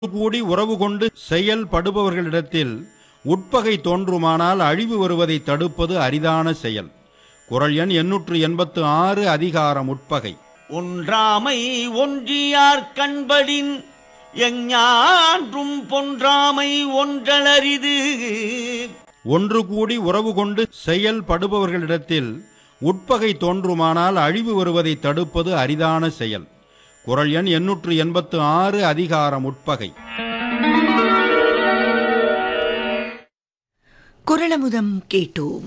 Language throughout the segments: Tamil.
கூடி உறவு கொண்டு செயல்படுபவர்களிடத்தில் உட்பகை தோன்றுமானால் அழிவு வருவதை தடுப்பது அரிதான செயல் குரல் எண் எண்ணூற்று எண்பத்து ஆறு அதிகாரம் உட்பகை ஒன்றாமை ஒன்றியார் கண்படின் எஞ்ஞான்றும் பொன்றாமை ஒன்றலரிது ஒன்று கூடி உறவு கொண்டு செயல்படுபவர்களிடத்தில் உட்பகை தோன்றுமானால் அழிவு வருவதை தடுப்பது அரிதான செயல் குரல் எண் எண்ணூற்று எண்பத்து ஆறு அதிகாரம் உட்பகை குரலமுதம் கேட்டோம்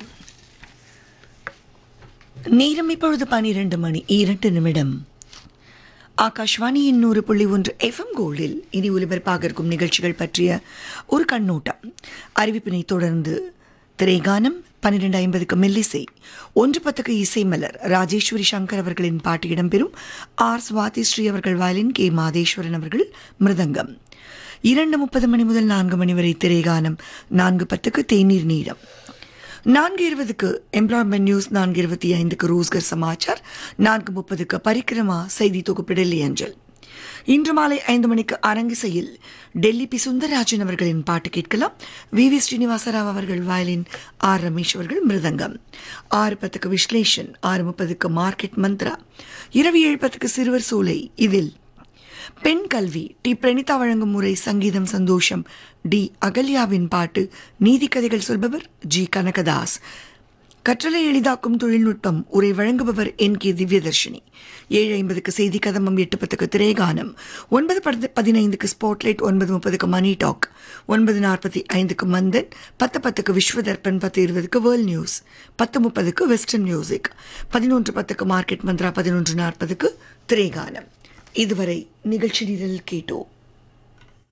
நேரம் இப்பொழுது பனிரெண்டு மணி இரண்டு நிமிடம் ஆகாஷ்வாணியின் நூறு புள்ளி ஒன்று எஃப்எம் கோல்டில் இனி ஒலிபரப்பாக இருக்கும் நிகழ்ச்சிகள் பற்றிய ஒரு கண்ணோட்டம் அறிவிப்பினை தொடர்ந்து திரைகானம் பன்னிரெண்டு ஐம்பதுக்கு மெல்லிசை ஒன்று பத்துக்கு இசை மலர் ராஜேஸ்வரி சங்கர் அவர்களின் பாட்டு இடம்பெறும் ஆர் சுவாதி ஸ்ரீ அவர்கள் வயலின் கே மாதேஸ்வரன் அவர்கள் மிருதங்கம் இரண்டு முப்பது மணி முதல் நான்கு மணி வரை திரைகானம் நான்கு பத்துக்கு தேநீர் நீரம் நான்கு இருபதுக்கு எம்ப்ளாய்மெண்ட் நியூஸ் நான்கு இருபத்தி ஐந்துக்கு ரோஸ்கர் சமாச்சார் நான்கு முப்பதுக்கு பரிக்கிரமா செய்தி தொகுப்பு டெல்லி அஞ்சல் இன்று மாலை ஐந்து மணிக்கு அரங்கிசையில் டெல்லி பி சுந்தரராஜன் அவர்களின் பாட்டு கேட்கலாம் வி வி ஸ்ரீனிவாசராவ் அவர்கள் வயலின் ஆர் ரமேஷ் அவர்கள் மிருதங்கம் ஆறு பத்துக்கு விஸ்லேஷன் ஆறு முப்பதுக்கு மார்க்கெட் மந்த்ரா இரவு ஏழு பத்துக்கு சிறுவர் சோலை இதில் பெண் கல்வி டி பிரணிதா வழங்கும் முறை சங்கீதம் சந்தோஷம் டி அகல்யாவின் பாட்டு நீதி கதைகள் சொல்பவர் ஜி கனகதாஸ் கற்றலை எளிதாக்கும் தொழில்நுட்பம் உரை வழங்குபவர் என் கே திவ்யதர்ஷினி ஏழு ஐம்பதுக்கு செய்தி கதம்பம் எட்டு பத்துக்கு திரைகானம் ஒன்பது பத்து பதினைந்துக்கு ஸ்பாட்லைட் ஒன்பது முப்பதுக்கு மணி டாக் ஒன்பது நாற்பத்தி ஐந்துக்கு மந்தன் பத்து பத்துக்கு விஸ்வதர்பன் பத்து இருபதுக்கு வேர்ல்ட் நியூஸ் பத்து முப்பதுக்கு வெஸ்டர்ன் மியூசிக் பதினொன்று பத்துக்கு மார்க்கெட் மந்த்ரா பதினொன்று நாற்பதுக்கு திரைகானம் இதுவரை நிகழ்ச்சி நிரல் கேட்டோம்